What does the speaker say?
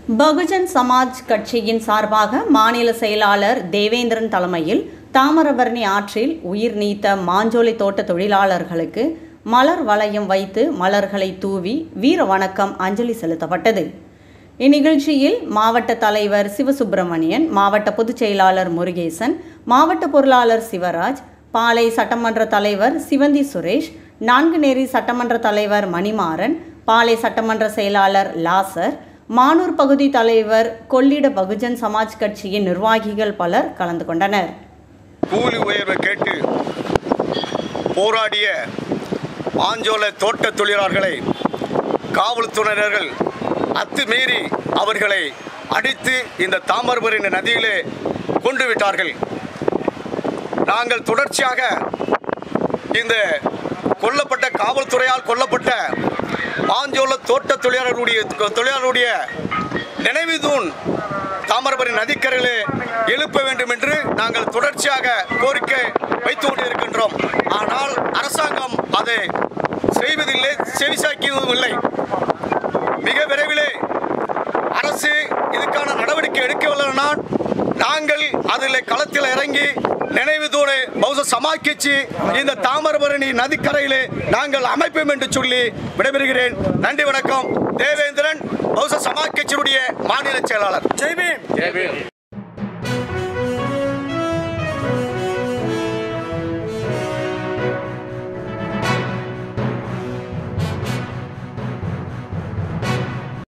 பகுஜன் சமாஜ் கட்சியின் சார்பாக மாநில செயலாளர் தேவேந்திரன் தலைமையில் தாமிரபரணி ஆற்றில் உயிர் நீத்த மாஞ்சோலை தோட்ட தொழிலாளர்களுக்கு மலர் வளையம் வைத்து மலர்களை தூவி வீர வணக்கம் அஞ்சலி செலுத்தப்பட்டது இந்நிகழ்ச்சியில் மாவட்ட தலைவர் சிவசுப்பிரமணியன் மாவட்ட பொதுச் செயலாளர் முருகேசன் மாவட்ட பொருளாளர் சிவராஜ் பாளை சட்டமன்ற தலைவர் சிவந்தி சுரேஷ் நான்குநேரி சட்டமன்ற தலைவர் மணிமாறன் பாளை சட்டமன்ற செயலாளர் லாசர் மானூர் பகுதி தலைவர் கொள்ளிட பகுஜன் சமாஜ் கட்சியின் நிர்வாகிகள் பலர் கலந்து கொண்டனர் கூலி உயர்வை கேட்டு போராடிய ஆஞ்சோல தோட்ட தொழிலாளர்களை காவல்துறையினர்கள் அத்துமீறி அவர்களை அடித்து இந்த தாமிரபரணி நதியிலே கொண்டு விட்டார்கள் நாங்கள் தொடர்ச்சியாக இந்த கொல்லப்பட்ட காவல்துறையால் கொல்லப்பட்ட ஆஞ்சோல தோட்ட தொழிலாளர்களுடைய தொழிலாளருடைய நினைவு தூண் தாமிரபரணி நதிக்கரையிலே எழுப்ப வேண்டும் என்று நாங்கள் தொடர்ச்சியாக கோரிக்கை வைத்து கொண்டிருக்கின்றோம் ஆனால் அரசாங்கம் அதை செய்வதில்லை செவிசாக்கியதும் இல்லை மிக விரைவிலே அரசு இதுக்கான நடவடிக்கை எடுக்கவில்லைனால் நாங்கள் அதில் களத்தில் இறங்கி நினைவு தூணை பௌச சமாஜ் கட்சி இந்த தாமிரபரணி நதிக்கரையிலே நாங்கள் அமைப்போம் என்று சொல்லி விடைபெறுகிறேன் நன்றி வணக்கம் தேவேந்திரன் பௌச சமாஜ் கட்சியினுடைய மாநில செயலாளர் ஜெய்பீம்